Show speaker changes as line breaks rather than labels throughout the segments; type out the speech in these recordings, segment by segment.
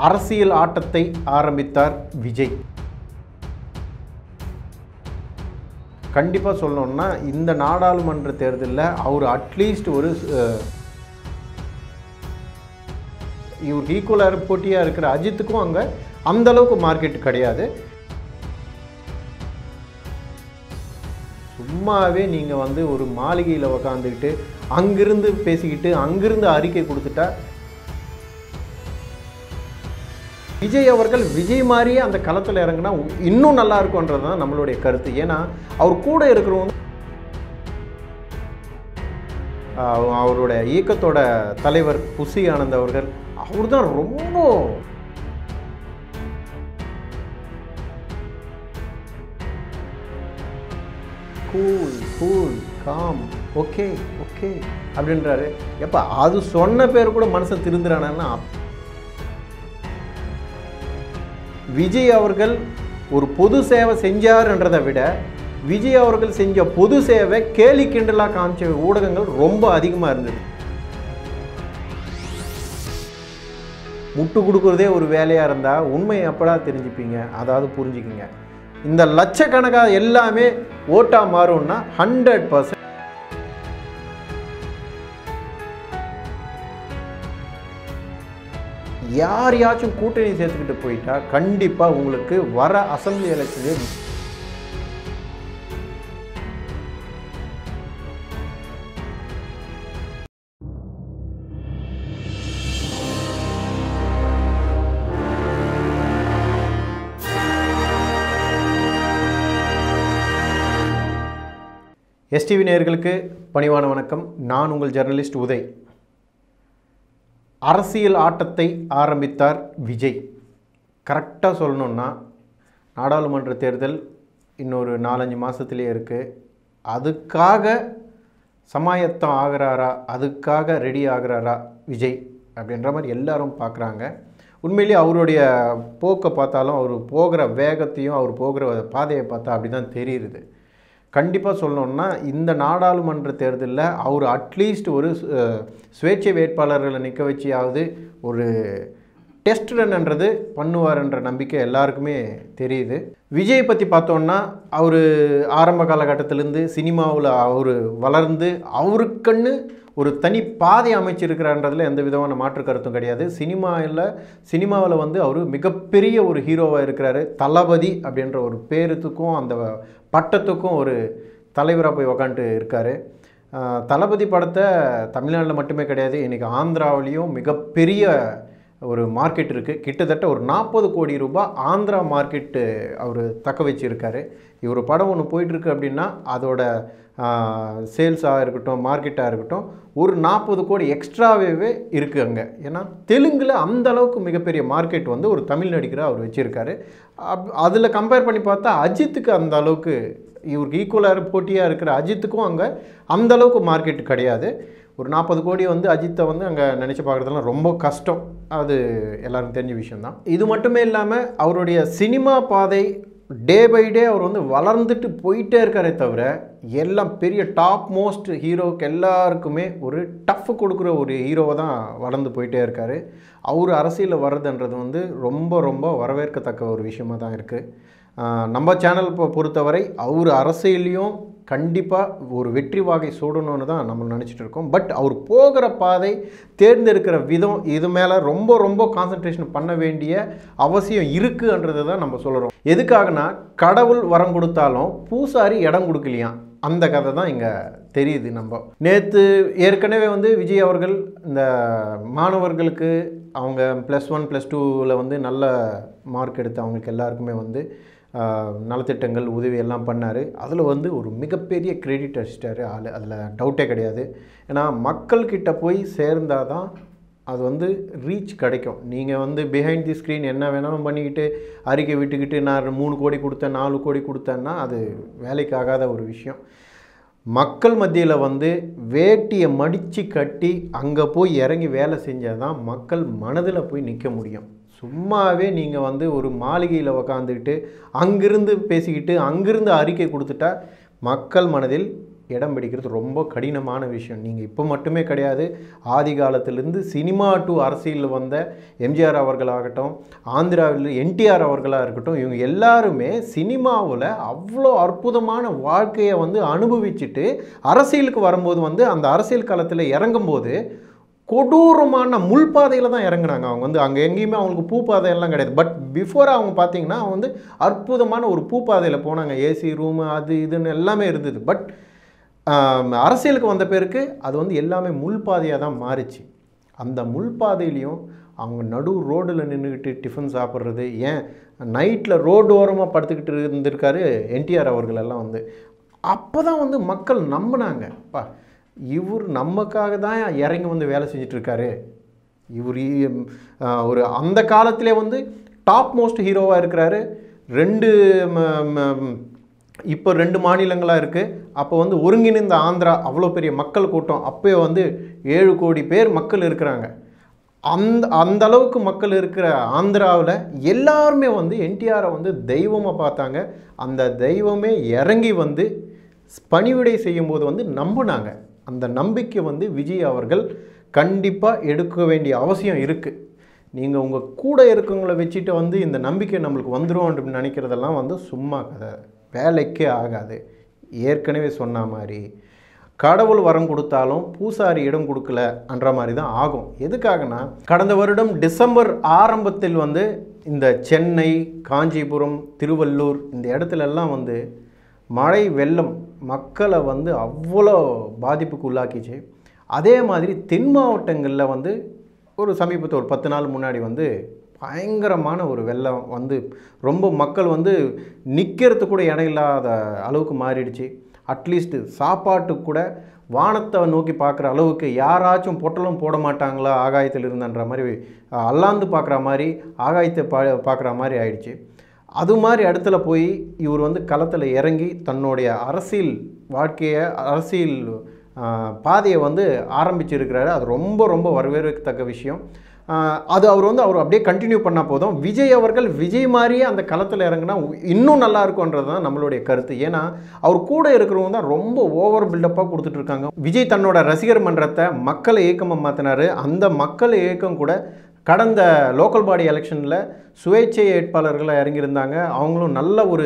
அரசியல் ஆட்டத்தை ஆரம்பித்தார் விஜய் கண்டிப்பாக சொல்லணும்னா இந்த நாடாளுமன்ற தேர்தலில் அவர் அட்லீஸ்ட் ஒரு அஹ், இவருக்கு ஈக்குவலாக போட்டியாக இருக்கிற அஜித்துக்கும் அங்கே அந்த அளவுக்கு மார்க்கெட் கிடையாது சும்மாவே நீங்கள் வந்து ஒரு மாளிகையில் உக்காந்துக்கிட்டு அங்கிருந்து பேசிக்கிட்டு அங்கிருந்து அறிக்கை கொடுத்துட்டா விஜய் அவர்கள் விஜய் மாதிரியே அந்த களத்தில் இறங்குனா இன்னும் நல்லா இருக்கும்ன்றது தான் நம்மளுடைய கருத்து ஏன்னா அவர் கூட இருக்கிறவங்க ஆஹ் அவருடைய இயக்கத்தோட தலைவர் புசி ஆனந்த் அவர்கள் அவர் தான் ரொம்ப cool cool calm okay okay அப்படின்றாரு எப்போ அது சொன்ன பேர் கூட மனசை திருந்துறானா விஜய் அவர்கள் ஒரு பொது சேவை செஞ்சாருன்றதை விட விஜய் அவர்கள் செஞ்ச பொது சேவை கேலி கிண்டலாக காமிச்ச ஊடகங்கள் ரொம்ப அதிகமாக இருந்தது முட்டு கொடுக்குறதே ஒரு வேலையாக இருந்தால் உண்மையை எப்படா தெரிஞ்சுப்பீங்க அதாவது புரிஞ்சுக்கிங்க இந்த லட்சக்கணக்காக எல்லாமே ஓட்டாக மாறும்னா ஹண்ட்ரட் பர்சன்ட் யாரையாச்சும் கூட்டணி சேர்த்துக்கிட்டு போயிட்டா கண்டிப்பாக உங்களுக்கு வர அசம்பிளி எலெக்ஷனே எஸ்டிவி நேயர்களுக்கு பணிவான வணக்கம் நான் உங்கள் ஜெர்னலிஸ்ட் உதய் அரசியல் ஆட்டத்தை ஆரம்பித்தார் விஜய் கரெக்டாக சொல்லணுன்னா நாடாளுமன்ற தேர்தல் இன்னொரு நாலஞ்சு மாதத்துலேயே இருக்குது அதுக்காக சமாயத்தம் ஆகிறாரா அதுக்காக ரெடி ஆகிறாரா விஜய் அப்படின்ற மாதிரி எல்லாரும் பார்க்குறாங்க உண்மையிலேயே அவருடைய போக்கை பார்த்தாலும் அவர் போகிற வேகத்தையும் அவர் போகிற பாதையை பார்த்தா அப்படி தான் தெரியுது கண்டிப்பாக சொல்லணும்னா இந்த நாடாளுமன்ற தேர்தலில் அவர் அட்லீஸ்ட் ஒரு அஹ், சுயேட்சை வேட்பாளர்களை நிற்க வச்சியாவது ஒரு டெஸ்ட் ரன்ன்றது பண்ணுவார்ன்ற நம்பிக்கை எல்லாருக்குமே தெரியுது விஜய் பற்றி பார்த்தோன்னா அவர் ஆரம்ப காலகட்டத்திலேருந்து சினிமாவில் அவர் வளர்ந்து அவருக்குன்னு ஒரு தனி பாதை அமைச்சிருக்கிறான்றதுல எந்த விதமான மாற்று கருத்தும் கிடையாது சினிமாவில் சினிமாவில் வந்து அவர் மிகப்பெரிய ஒரு ஹீரோவாக இருக்கிறாரு தளபதி அப்படின்ற ஒரு பேருத்துக்கும் அந்த பட்டத்துக்கும் ஒரு தலைவராக போய் உக்காந்துட்டு இருக்கார் தளபதி படத்தை தமிழ்நாட்டில் மட்டுமே கிடையாது இன்றைக்கி ஆந்திராவிலையும் மிகப்பெரிய ஒரு மார்க்கெட் இருக்குது கிட்டத்தட்ட ஒரு நாற்பது கோடி ரூபாய் ஆந்திரா மார்க்கெட்டு அவர் தக்க வச்சிருக்காரு இவர் படம் ஒன்று போயிட்டுருக்கு அப்படின்னா அதோட சேல்ஸாக இருக்கட்டும் மார்க்கெட்டாக இருக்கட்டும் ஒரு நாற்பது கோடி எக்ஸ்ட்ராவே இருக்குது அங்கே ஏன்னா தெலுங்கில் அந்த அளவுக்கு மிகப்பெரிய மார்க்கெட் வந்து ஒரு தமிழ் நடிகராக அவர் வச்சுருக்காரு அப் அதில் கம்பேர் பண்ணி பார்த்தா அஜித்துக்கு அந்த அளவுக்கு இவருக்கு ஈக்குவலாக போட்டியாக இருக்கிற அஜித்துக்கும் அங்கே அந்த அளவுக்கு மார்க்கெட் கிடையாது ஒரு நாற்பது கோடி வந்து அஜித்தை வந்து அங்கே நினச்சி பார்க்குறதுலாம் ரொம்ப கஷ்டம் அது எல்லாருக்கும் தெரிஞ்ச விஷயந்தான் இது மட்டுமே இல்லாமல் அவருடைய சினிமா பாதை டே பை டே அவர் வந்து வளர்ந்துட்டு போயிட்டே இருக்காரே தவிர எல்லாம் பெரிய டாப் மோஸ்ட் ஹீரோவுக்கு எல்லாருக்குமே ஒரு டஃப் கொடுக்குற ஒரு ஹீரோவை தான் வளர்ந்து போயிட்டே இருக்கார் அவர் அரசியலில் வர்றதுன்றது வந்து ரொம்ப ரொம்ப வரவேற்கத்தக்க ஒரு விஷயமா தான் இருக்குது நம்ம சேனல் இப்போ பொறுத்தவரை அவர் அரசியலையும் கண்டிப்பாக ஒரு வெற்றி வாகை சூடணும்னு தான் நம்ம நினச்சிட்டு இருக்கோம் பட் அவர் போகிற பாதை தேர்ந்தெடுக்கிற விதம் இது மேலே ரொம்ப ரொம்ப கான்சன்ட்ரேஷன் பண்ண வேண்டிய அவசியம் இருக்குன்றது தான் நம்ம சொல்கிறோம் எதுக்காகனா கடவுள் வரம் கொடுத்தாலும் பூசாரி இடம் கொடுக்கலையாம் அந்த கதை தான் இங்கே தெரியுது நம்ம நேற்று ஏற்கனவே வந்து விஜய் அவர்கள் இந்த மாணவர்களுக்கு அவங்க ப்ளஸ் ஒன் ப்ளஸ் டூவில் வந்து நல்ல மார்க் எடுத்து அவங்களுக்கு எல்லாருக்குமே வந்து ஆஹ், நலத்திட்டங்கள் உதவி எல்லாம் பண்ணார் அதில் வந்து ஒரு மிகப்பெரிய கிரெடிட் அடிச்சிட்டாரு ஆள் அதில் டவுட்டே கிடையாது ஏன்னா மக்கள்கிட்ட போய் சேர்ந்தால் தான் அது வந்து ரீச் கிடைக்கும் நீங்கள் வந்து பிஹைண்ட் தி ஸ்க்ரீன் என்ன வேணாலும் பண்ணிக்கிட்டு அறிக்கை விட்டுக்கிட்டு நான் மூணு கோடி கொடுத்தேன் நாலு கோடி கொடுத்தேன்னா அது வேலைக்கு ஆகாத ஒரு விஷயம் மக்கள் மத்தியில் வந்து வேட்டியை மடித்து கட்டி அங்கே போய் இறங்கி வேலை செஞ்சால் தான் மக்கள் மனதில் போய் நிற்க முடியும் சும்மாவே நீங்கள் வந்து ஒரு மாளிகையில் உக்காந்துக்கிட்டு அங்கிருந்து பேசிக்கிட்டு அங்கிருந்து அறிக்கை கொடுத்துட்டா மக்கள் மனதில் இடம் பிடிக்கிறது ரொம்ப கடினமான விஷயம் நீங்கள் இப்போ மட்டுமே கிடையாது ஆதி காலத்திலிருந்து சினிமா டு அரசியலில் வந்த எம்ஜிஆர் அவர்களாகட்டும் ஆந்திராவில் என்டிஆர் அவர்களாக இருக்கட்டும் இவங்க எல்லாருமே சினிமாவில் அவ்வளோ அற்புதமான வாழ்க்கையை வந்து அனுபவிச்சுட்டு அரசியலுக்கு வரும்போது வந்து அந்த அரசியல் களத்தில் இறங்கும்போது கொடூரமான முள் பாதையில் தான் இறங்குனாங்க அவங்க வந்து அங்கே எங்கேயுமே அவங்களுக்கு பூ பாதையெல்லாம் கிடையாது பட் பிஃபோர் அவங்க பார்த்தீங்கன்னா அவங்க வந்து அற்புதமான ஒரு பூ பாதையில் போனாங்க ஏசி ரூமு அது இதுன்னு எல்லாமே இருந்தது பட் அரசியலுக்கு வந்த பேருக்கு அது வந்து எல்லாமே முள் பாதையாக தான் மாறிச்சு அந்த முள் பாதையிலையும் அவங்க நடு ரோடில் நின்றுக்கிட்டு டிஃபன் சாப்பிட்றது ஏன் நைட்டில் ரோடு ஓரமாக படுத்துக்கிட்டு இருந்திருக்காரு என்டிஆர் அவர்கள் எல்லாம் வந்து அப்போ தான் வந்து மக்கள் நம்பினாங்க பா இவர் நமக்காக தான் இறங்கி வந்து வேலை செஞ்சுட்டு இருக்காரு இவர் இ- ஆஹ் ஒரு அந்த காலத்திலே வந்து டாப் மோஸ்ட் ஹீரோவாக இருக்கிறாரு ரெண்டு ம- ம- இப்போ ரெண்டு மாநிலங்களாக இருக்குது அப்போ வந்து ஒருங்கிணைந்த ஆந்திரா அவ்வளோ பெரிய மக்கள் கூட்டம் அப்போயே வந்து ஏழு கோடி பேர் மக்கள் இருக்கிறாங்க அந்த அந்த அளவுக்கு மக்கள் இருக்கிற ஆந்திராவில் எல்லாருமே வந்து என்டிஆரை வந்து தெய்வமாக பார்த்தாங்க அந்த தெய்வமே இறங்கி வந்து பணிவிடை செய்யும்போது வந்து நம்பினாங்க அந்த நம்பிக்கை வந்து விஜய் அவர்கள் கண்டிப்பாக எடுக்க வேண்டிய அவசியம் இருக்குது நீங்கள் உங்கள் கூட இருக்கவங்கள வச்சுட்டு வந்து இந்த நம்பிக்கை நம்மளுக்கு வந்துடும் அப்படின்னு நினைக்கிறதெல்லாம் வந்து சும்மா கதை வேலைக்கே ஆகாது ஏற்கனவே சொன்ன மாதிரி கடவுள் வரம் கொடுத்தாலும் பூசாரி இடம் கொடுக்கலன்ற மாதிரி தான் ஆகும் எதுக்காகனா கடந்த வருடம் டிசம்பர் ஆரம்பத்தில் வந்து இந்த சென்னை காஞ்சிபுரம் திருவள்ளூர் இந்த இடத்துல எல்லாம் வந்து மழை வெள்ளம் மக்களை வந்து அவ்வளோ பாதிப்புக்கு உள்ளாக்கிச்சு அதே மாதிரி தென் மாவட்டங்களில் வந்து ஒரு சமீபத்தில் ஒரு பத்து நாள் முன்னாடி வந்து பயங்கரமான ஒரு வெள்ளம் வந்து ரொம்ப மக்கள் வந்து நிற்கிறது கூட இடம் இல்லாத அளவுக்கு மாறிடுச்சு அட்லீஸ்ட் சாப்பாட்டுக்கு கூட வானத்தை நோக்கி பார்க்குற அளவுக்கு யாராச்சும் பொட்டலும் போட மாட்டாங்களா ஆகாயத்தில் இருந்தன்ற மாதிரி அஹ், அல்லாந்து பார்க்குற மாதிரி ஆகாயத்தை பா பார்க்குற மாதிரி ஆயிடுச்சு அது மாதிரி இடத்துல போய் இவர் வந்து களத்தில் இறங்கி தன்னுடைய அரசியல் வாழ்க்கையை அரசியல் ஆஹ், பாதையை வந்து ஆரம்பிச்சிருக்கிறாரு அது ரொம்ப ரொம்ப வரவேற்கத்தக்க விஷயம் ஆஹ், அது அவர் வந்து அவர் அப்படியே கண்டினியூ பண்ணால் போதும் விஜய் அவர்கள் விஜய் மாதிரியே அந்த களத்தில் இறங்கினா இன்னும் நல்லா இருக்கும்ன்றது தான் நம்மளுடைய கருத்து ஏன்னா அவர் கூட இருக்கிறவங்க தான் ரொம்ப ஓவர் பில்டப்பாக கொடுத்துட்ருக்காங்க விஜய் தன்னோட ரசிகர் மன்றத்தை மக்களை இயக்கமாக மாற்றினாரு அந்த மக்கள் இயக்கம் கூட கடந்த லோக்கல் பாடி எலெக்ஷனில் சுயேட்சை வேட்பாளர்களாக இறங்கியிருந்தாங்க அவங்களும் நல்ல ஒரு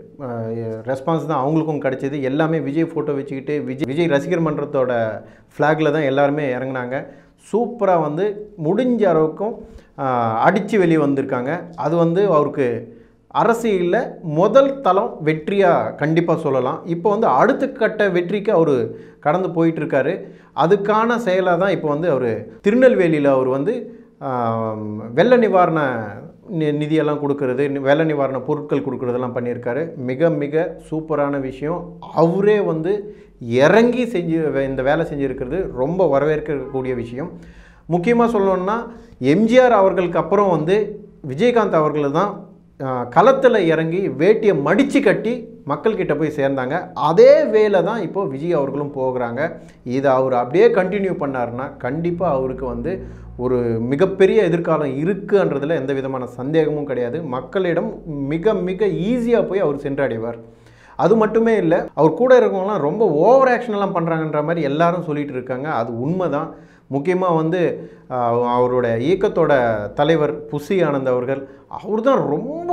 ரெஸ்பான்ஸ் தான் அவங்களுக்கும் கிடைச்சிது எல்லாமே விஜய் ஃபோட்டோ வச்சுக்கிட்டு விஜய் விஜய் ரசிகர் மன்றத்தோட ஃப்ளாகில் தான் எல்லாருமே இறங்குனாங்க சூப்பராக வந்து முடிஞ்ச அளவுக்கும் அடித்து வெளியே வந்திருக்காங்க அது வந்து அவருக்கு அரசியலில் முதல் தளம் வெற்றியாக கண்டிப்பாக சொல்லலாம் இப்போ வந்து அடுத்த கட்ட வெற்றிக்கு அவர் கடந்து போயிட்டுருக்காரு அதுக்கான செயலாக தான் இப்போ வந்து அவர் திருநெல்வேலியில் அவர் வந்து ஆம், வெள்ள நிவாரண நி நிதியெல்லாம் கொடுக்கறது நி- வெள்ள நிவாரண பொருட்கள் கொடுக்கறதெல்லாம் பண்ணியிருக்காரு மிக மிக சூப்பரான விஷயம் அவரே வந்து இறங்கி செஞ்சு வே- இந்த வேலை செஞ்சுருக்கிறது ரொம்ப வரவேற்கக்கூடிய விஷயம் முக்கியமாக சொல்லணும்னா எம்ஜிஆர் அவர்களுக்கு அப்புறம் வந்து விஜயகாந்த் அவர்கள் தான் களத்தில் இறங்கி வேட்டியை மடித்து கட்டி மக்கள்கிட்ட போய் சேர்ந்தாங்க அதே வேலை தான் இப்போ விஜய் அவர்களும் போகிறாங்க இதை அவர் அப்படியே கண்டினியூ பண்ணாருன்னா கண்டிப்பாக அவருக்கு வந்து ஒரு மிகப்பெரிய எதிர்காலம் இருக்குன்றதுல எந்த விதமான சந்தேகமும் கிடையாது மக்களிடம் மிக மிக ஈஸியாக போய் அவர் சென்றடைவார் அது மட்டுமே இல்லை அவர் கூட இருக்கவங்களாம் ரொம்ப ஓவர் ஆக்ஷன்லாம் பண்ணுறாங்கன்ற மாதிரி எல்லாரும் சொல்லிட்டு இருக்காங்க அது உண்மை தான் முக்கியமாக வந்து ஆஹ், அவரோட இயக்கத்தோட தலைவர் புசி ஆனந்த் அவர்கள் அவர் தான் ரொம்ப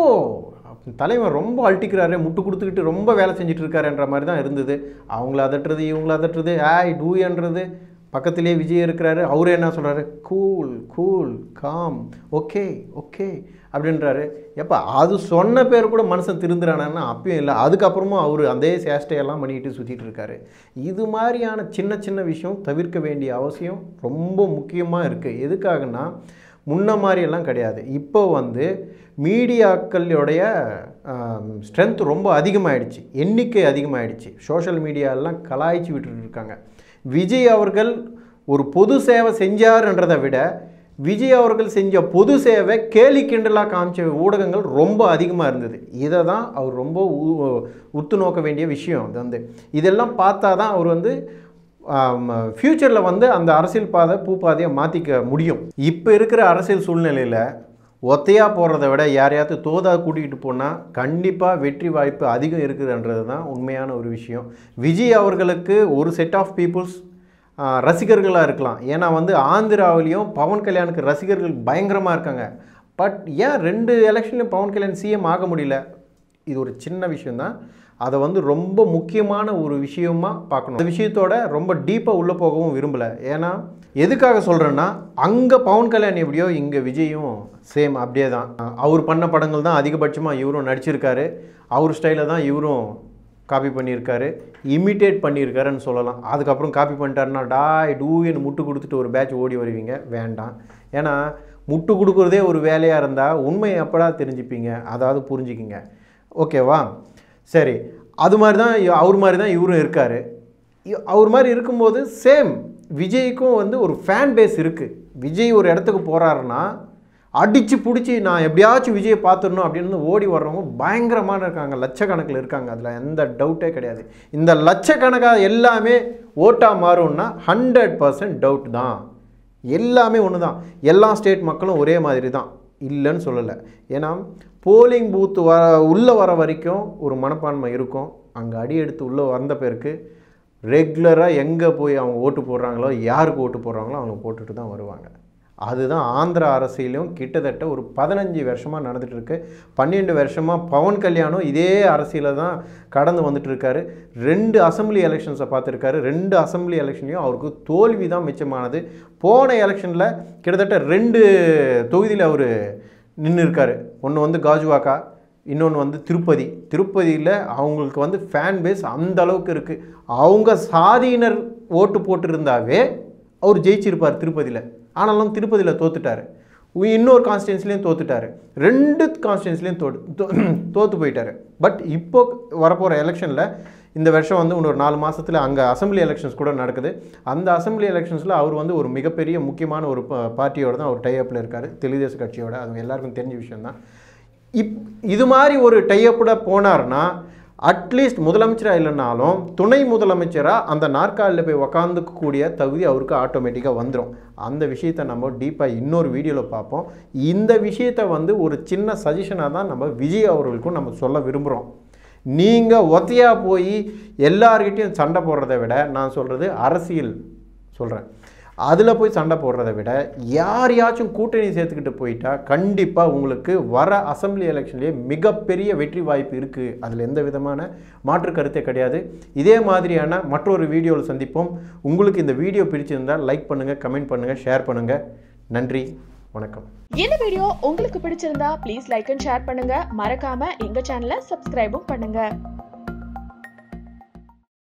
தலைவர் ரொம்ப அழட்டிக்கிறாரு முட்டு கொடுத்துக்கிட்டு ரொம்ப வேலை செஞ்சுட்டு இருக்காருன்ற மாதிரி தான் இருந்தது அவங்கள அதட்டுறது இவங்கள அதட்டுறது ஆய் டூயன்றது பக்கத்திலே விஜய் இருக்கிறாரு அவரு என்ன சொல்கிறாரு cool cool calm okay okay அப்படின்றாரு எப்போ அது சொன்ன பேர் கூட மனுஷன் திருந்துறானா அப்பயும் இல்லை அதுக்கப்புறமும் அவர் அதே சேஷ்டையெல்லாம் பண்ணிக்கிட்டு சுற்றிட்டு இருக்காரு இது மாதிரியான சின்ன சின்ன விஷயம் தவிர்க்க வேண்டிய அவசியம் ரொம்ப முக்கியமாக இருக்குது எதுக்காகனா முன்ன மாதிரியெல்லாம் கிடையாது இப்போ வந்து மீடியாக்களுடைய ஸ்ட்ரென்த் ரொம்ப அதிகமாகிடுச்சு எண்ணிக்கை அதிகமாகிடுச்சு சோஷியல் மீடியாலாம் கலாய்ச்சி விட்டுட்டு இருக்காங்க விஜய் அவர்கள் ஒரு பொது சேவை செஞ்சாருன்றதை விட விஜய் அவர்கள் செஞ்ச பொது சேவை கேலி கிண்டலாக காமிச்ச ஊடகங்கள் ரொம்ப அதிகமாக இருந்தது இதை தான் அவர் ரொம்ப உ- உத்து நோக்க வேண்டிய விஷயம் அது வந்து இதெல்லாம் பார்த்தா தான் அவர் வந்து ஃப்யூச்சரில் வந்து அந்த அரசியல் பாதை பூ பாதையை மாற்றிக்க முடியும் இப்போ இருக்கிற அரசியல் சூழ்நிலையில் ஒத்தையாக போகிறத விட யாரையாவது தோதா கூட்டிகிட்டு போனால் கண்டிப்பாக வெற்றி வாய்ப்பு அதிகம் இருக்குதுன்றது தான் உண்மையான ஒரு விஷயம் விஜய் அவர்களுக்கு ஒரு செட் ஆஃப் பீப்புள்ஸ் ரசிகர்களாக இருக்கலாம் ஏன்னா வந்து ஆந்திராவிலையும் பவன் கல்யாணுக்கு ரசிகர்கள் பயங்கரமாக இருக்காங்க பட் ஏன் ரெண்டு எலெக்ஷன்லையும் பவன் கல்யாண் சிஎம் ஆக முடியல இது ஒரு சின்ன விஷயம்தான் அதை வந்து ரொம்ப முக்கியமான ஒரு விஷயமா பார்க்கணும் அந்த விஷயத்தோட ரொம்ப டீப்பாக உள்ளே போகவும் விரும்பலை ஏன்னா எதுக்காக சொல்கிறேன்னா அங்கே பவன் கல்யாண் எப்படியோ இங்கே விஜயும் சேம் அப்படியே தான் அவர் பண்ண படங்கள் தான் அதிகபட்சமாக இவரும் நடிச்சிருக்காரு அவர் ஸ்டைலில் தான் இவரும் காப்பி பண்ணியிருக்காரு இமிட்டேட் பண்ணியிருக்காருன்னு சொல்லலாம் அதுக்கப்புறம் காப்பி பண்ணிட்டாருன்னா டாய் டூன்னு முட்டு கொடுத்துட்டு ஒரு பேட்ச் ஓடி வருவீங்க வேண்டாம் ஏன்னா முட்டு கொடுக்குறதே ஒரு வேலையாக இருந்தால் உண்மையை எப்படா தெரிஞ்சுப்பீங்க அதாவது புரிஞ்சுக்கிங்க ஓகேவா சரி அது மாதிரி தான் இ- அவர் மாதிரி தான் இவரும் இருக்கார் அவர் மாதிரி இருக்கும்போது சேம் விஜய்க்கும் வந்து ஒரு ஃபேன் பேஸ் இருக்குது விஜய் ஒரு இடத்துக்கு போகிறாருன்னா அடித்து பிடிச்சி நான் எப்படியாச்சும் விஜயை பார்த்துடணும் அப்படின்னு ஓடி வர்றவங்க பயங்கரமான இருக்காங்க லட்சக்கணக்கில் இருக்காங்க அதில் எந்த டவுட்டே கிடையாது இந்த லட்சக்கணக்காக எல்லாமே ஓட்டாக மாறும்னா ஹண்ட்ரட் பர்சன்ட் டவுட் தான் எல்லாமே ஒன்று தான் எல்லா ஸ்டேட் மக்களும் ஒரே மாதிரி தான் இல்லைன்னு சொல்லலை ஏன்னா போலிங் பூத்து வர உள்ளே வர வரைக்கும் ஒரு மனப்பான்மை இருக்கும் அங்கே அடி எடுத்து உள்ளே வந்த பேருக்கு ரெகுலராக எங்கே போய் அவங்க ஓட்டு போடுறாங்களோ யாருக்கு ஓட்டு போடுறாங்களோ அவங்க போட்டுட்டு தான் வருவாங்க அதுதான் ஆந்திரா அரசியலும் கிட்டத்தட்ட ஒரு பதினஞ்சு வருஷமாக நடந்துட்டு இருக்கு பன்னெண்டு வருஷமாக பவன் கல்யாணம் இதே அரசியலில் தான் கடந்து வந்துட்டு இருக்காரு ரெண்டு அசெம்பிளி எலெக்ஷன்ஸை பார்த்துருக்காரு ரெண்டு அசெம்பிளி எலெக்ஷன்லையும் அவருக்கு தோல்வி தான் மிச்சமானது போன எலெக்ஷனில் கிட்டத்தட்ட ரெண்டு தொகுதியில் அவர் நின்று இருக்காரு ஒன்று வந்து காஜுவாக்கா இன்னொன்று வந்து திருப்பதி திருப்பதியில் அவங்களுக்கு வந்து ஃபேன் பேஸ் அந்த அளவுக்கு இருக்குது அவங்க சாதியினர் ஓட்டு போட்டிருந்தாவே அவர் ஜெயிச்சிருப்பார் திருப்பதியில் ஆனாலும் திருப்பதியில் தோத்துட்டாரு உ- இன்னொரு கான்ஸ்டியன்ஸ்லேயும் தோத்துட்டாரு ரெண்டு கான்ஸ்டியன்ஸ்லேயும் தோ தோ- தோத்து போயிட்டாரு பட் இப்போ வரப்போகிற எலெக்ஷனில் இந்த வருஷம் வந்து இன்னொரு நாலு மாசத்துல அங்கே அசெம்பிளி எலெக்ஷன்ஸ் கூட நடக்குது அந்த அசெம்பிளி எலெக்ஷன்ஸில் அவர் வந்து ஒரு மிகப்பெரிய முக்கியமான ஒரு ப- பார்ட்டியோட தான் அவர் டைஅப்பில் இருக்கார் தெலுங்குதேச கட்சியோட அது எல்லாருக்கும் தெரிஞ்ச விஷயம்தான் இப் இது மாதிரி ஒரு டைஅப்போட போனார்னா அட்லீஸ்ட் முதலமைச்சராக இல்லைனாலும் துணை முதலமைச்சராக அந்த நாற்காலியில் போய் உக்காந்துக்கக்கூடிய தகுதி அவருக்கு ஆட்டோமேட்டிக்காக வந்துடும் அந்த விஷயத்தை நம்ம டீப்பாக இன்னொரு வீடியோவில் பார்ப்போம் இந்த விஷயத்தை வந்து ஒரு சின்ன சஜஷனாக தான் நம்ம விஜய் அவர்களுக்கும் நம்ம சொல்ல விரும்புகிறோம் நீங்கள் ஒத்தையாக போய் எல்லார்கிட்டையும் சண்டை போடுறதை விட நான் சொல்கிறது அரசியல் சொல்கிறேன் அதில் போய் சண்டை போடுறதை விட யாரையாச்சும் கூட்டணி சேர்த்துக்கிட்டு போயிட்டா கண்டிப்பாக உங்களுக்கு வர அசெம்பிளி எலெக்ஷன்லேயே மிகப்பெரிய வெற்றி வாய்ப்பு இருக்குது அதில் எந்த விதமான மாற்று கருத்தே கிடையாது இதே மாதிரியான மற்றொரு வீடியோவில் சந்திப்போம் உங்களுக்கு இந்த வீடியோ பிடிச்சிருந்தால் லைக் பண்ணுங்கள் கமெண்ட் பண்ணுங்கள் ஷேர் பண்ணுங்கள் நன்றி வணக்கம்
இந்த வீடியோ உங்களுக்கு பிடிச்சிருந்தா ப்ளீஸ் லைக் அண்ட் ஷேர் பண்ணுங்க மறக்காம எங்க சேனலை சப்ஸ்கிரைபும் பண்ணுங்க